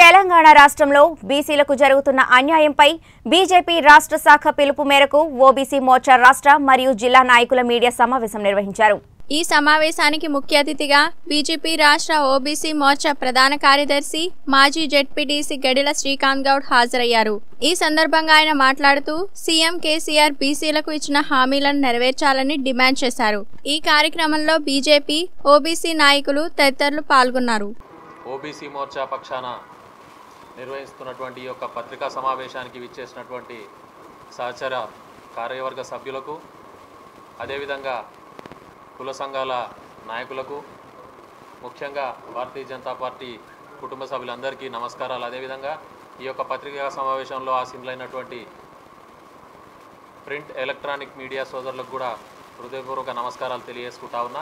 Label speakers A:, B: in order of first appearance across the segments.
A: తెలంగాణ రాష్ట్రంలో బీసీలకు జరుగుతున్న అన్యాయంపై బీజేపీ రాష్ట్ర శాఖ పిలుపు మేరకు ఓబీసీ మోర్చా రాష్ట్ర మరియు జిల్లా నాయకుల మీడియా సమావేశం నిర్వహించారు
B: ఈ సమావేశానికి ముఖ్య అతిథిగా బీజేపీ రాష్ట్ర ఓబీసీ మోర్చా ప్రధాన కార్యదర్శి మాజీ జెడ్పీటీసీ గడిల శ్రీకాంత్ గౌడ్ హాజరయ్యారు ఈ సందర్భంగా ఆయన మాట్లాడుతూ సీఎం కేసీఆర్ బీసీలకు ఇచ్చిన హామీలను నెరవేర్చాలని డిమాండ్ చేశారు ఈ కార్యక్రమంలో బీజేపీ ఓబీసీ నాయకులు తదితరులు పాల్గొన్నారు
C: ఓబీసీ మోర్చా పక్షాన నిర్వహిస్తున్నటువంటి ఈ యొక్క పత్రికా సమావేశానికి విచ్చేసినటువంటి సహచర కార్యవర్గ సభ్యులకు అదేవిధంగా కుల సంఘాల నాయకులకు ముఖ్యంగా భారతీయ జనతా పార్టీ కుటుంబ సభ్యులందరికీ నమస్కారాలు అదేవిధంగా ఈ యొక్క పత్రికా సమావేశంలో ఆసీనులైనటువంటి ప్రింట్ ఎలక్ట్రానిక్ మీడియా సోదరులకు కూడా హృదయపూర్వక నమస్కారాలు తెలియజేసుకుంటా ఉన్నా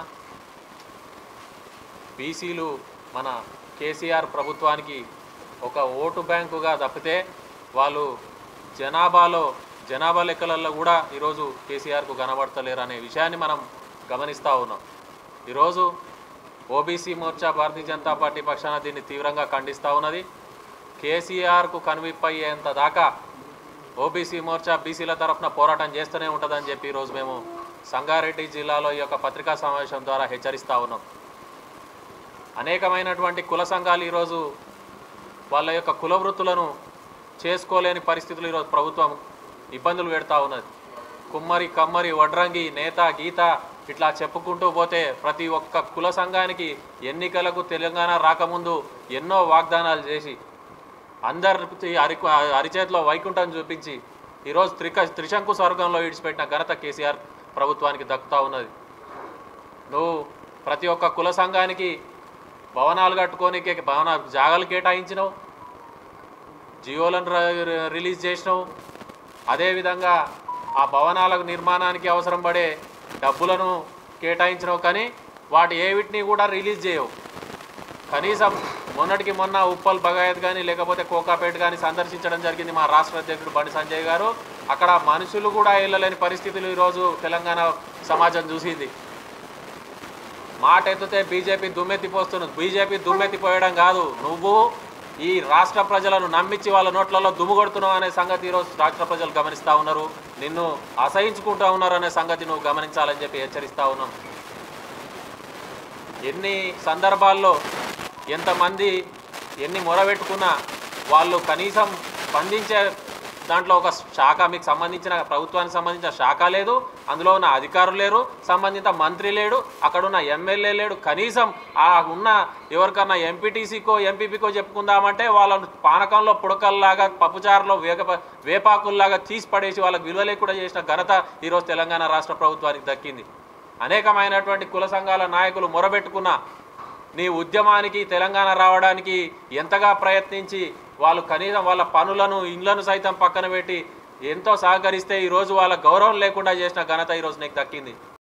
C: బీసీలు మన కేసీఆర్ ప్రభుత్వానికి ఒక ఓటు బ్యాంకుగా తప్పితే వాళ్ళు జనాభాలో జనాభా లెక్కలలో కూడా ఈరోజు కేసీఆర్కు కనబడతలేరు అనే విషయాన్ని మనం గమనిస్తూ ఉన్నాం ఈరోజు ఓబీసీ మోర్చా భారతీయ జనతా పార్టీ పక్షాన దీన్ని తీవ్రంగా ఖండిస్తూ ఉన్నది కేసీఆర్కు కనువిప్పయ్యేంత దాకా ఓబీసీ మోర్చా బీసీల తరఫున పోరాటం చేస్తూనే ఉంటుందని చెప్పి ఈరోజు మేము సంగారెడ్డి జిల్లాలో ఈ యొక్క పత్రికా సమావేశం ద్వారా హెచ్చరిస్తూ ఉన్నాం అనేకమైనటువంటి కుల సంఘాలు ఈరోజు వాళ్ళ యొక్క కుల వృత్తులను చేసుకోలేని పరిస్థితులు ఈరోజు ప్రభుత్వం ఇబ్బందులు పెడతా ఉన్నది కుమ్మరి కమ్మరి వడ్రంగి నేత గీత ఇట్లా చెప్పుకుంటూ పోతే ప్రతి ఒక్క కుల సంఘానికి ఎన్నికలకు తెలంగాణ రాకముందు ఎన్నో వాగ్దానాలు చేసి అందరి అరి అరిచేతిలో వైకుంఠం చూపించి ఈరోజు త్రిక త్రిశంకు స్వర్గంలో విడిచిపెట్టిన ఘనత కేసీఆర్ ప్రభుత్వానికి దక్కుతూ ఉన్నది నువ్వు ప్రతి ఒక్క కుల సంఘానికి భవనాలు కట్టుకోనికి భవన జాగాలు కేటాయించినావు జియోలను ర- రిలీజ్ చేసినావు అదేవిధంగా ఆ భవనాల నిర్మాణానికి అవసరం పడే డబ్బులను కేటాయించినావు కానీ వాటి ఏవిటిని కూడా రిలీజ్ చేయవు కనీసం మొన్నటికి మొన్న ఉప్పల్ బగాయత్ కానీ లేకపోతే కోకాపేట కానీ సందర్శించడం జరిగింది మా రాష్ట్ర అధ్యక్షుడు బండి సంజయ్ గారు అక్కడ మనుషులు కూడా వెళ్ళలేని పరిస్థితులు ఈరోజు తెలంగాణ సమాజం చూసింది మాట ఎత్తితే బీజేపీ దుమ్మెత్తిపోస్తున్నది బీజేపీ దుమ్మెత్తిపోయడం కాదు నువ్వు ఈ రాష్ట్ర ప్రజలను నమ్మించి వాళ్ళ నోట్లలో దుమ్ము కొడుతున్నావు అనే సంగతి ఈరోజు రాష్ట్ర ప్రజలు గమనిస్తూ ఉన్నారు నిన్ను అసహించుకుంటూ ఉన్నారు అనే సంగతి నువ్వు గమనించాలని చెప్పి హెచ్చరిస్తూ ఉన్నాం ఎన్ని సందర్భాల్లో ఎంతమంది ఎన్ని మొరబెట్టుకున్నా వాళ్ళు కనీసం స్పందించే దాంట్లో ఒక శాఖ మీకు సంబంధించిన ప్రభుత్వానికి సంబంధించిన శాఖ లేదు అందులో ఉన్న అధికారులు లేరు సంబంధిత మంత్రి లేడు అక్కడ ఉన్న ఎమ్మెల్యే లేడు కనీసం ఆ ఉన్న ఎవరికన్నా ఎంపీటీసీకో ఎంపీపీకో చెప్పుకుందామంటే వాళ్ళను పానకంలో పుడకల్లాగా పప్పుచారులో వేగ వేపాకుల్లాగా తీసి పడేసి వాళ్ళకి విలువ లేకుండా చేసిన ఘనత ఈరోజు తెలంగాణ రాష్ట్ర ప్రభుత్వానికి దక్కింది అనేకమైనటువంటి కుల సంఘాల నాయకులు మొరబెట్టుకున్న నీ ఉద్యమానికి తెలంగాణ రావడానికి ఎంతగా ప్రయత్నించి వాళ్ళు కనీసం వాళ్ళ పనులను ఇండ్లను సైతం పక్కన పెట్టి ఎంతో సహకరిస్తే ఈరోజు వాళ్ళ గౌరవం లేకుండా చేసిన ఘనత ఈరోజు నీకు దక్కింది